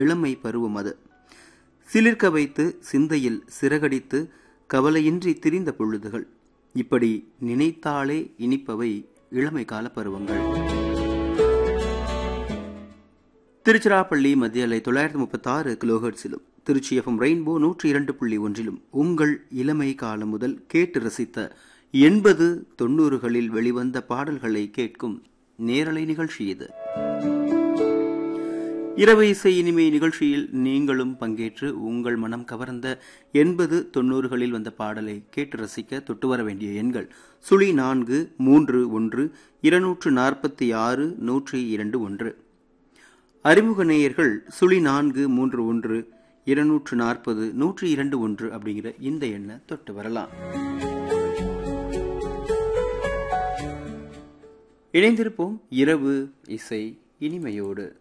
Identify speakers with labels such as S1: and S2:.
S1: இளமை பருவம் அது சிலிர்க்க வைத்து சிந்தையில் சிறகடித்து கவலையின்றி திரிந்த பொழுதுகள் இப்படி நினைத்தாலே இனிப்பவை இளமை கால பருவங்கள் திருச்சிராப்பள்ளி மத்திய அலை தொள்ளாயிரத்தி முப்பத்தி ஆறு கிலோஹெர்ட்ஸிலும் திருச்சி எஃப்எம் ரெயின்போ நூற்றி இரண்டு புள்ளி ஒன்றிலும் உங்கள் இளமை காலம் முதல் கேட்டு ரசித்த எண்பது தொண்ணூறுகளில் வெளிவந்த பாடல்களை கேட்கும் நேரலை நிகழ்ச்சி இது இரவு இசை இனிமை நிகழ்ச்சியில் நீங்களும் பங்கேற்று உங்கள் மனம் கவர்ந்த எண்பது தொண்ணூறுகளில் வந்த பாடலை கேட்டு ரசிக்க தொட்டு வர வேண்டிய எண்கள் சுழி நான்கு மூன்று ஒன்று இருநூற்று நாற்பத்தி ஆறு நூற்றி இரண்டு ஒன்று அறிமுக நேயர்கள் சுழி நான்கு மூன்று ஒன்று இருநூற்று நாற்பது நூற்றி இரண்டு ஒன்று அப்படிங்கிற இந்த எண்ணை தொட்டு வரலாம் இணைந்திருப்போம் இரவு இசை இனிமையோடு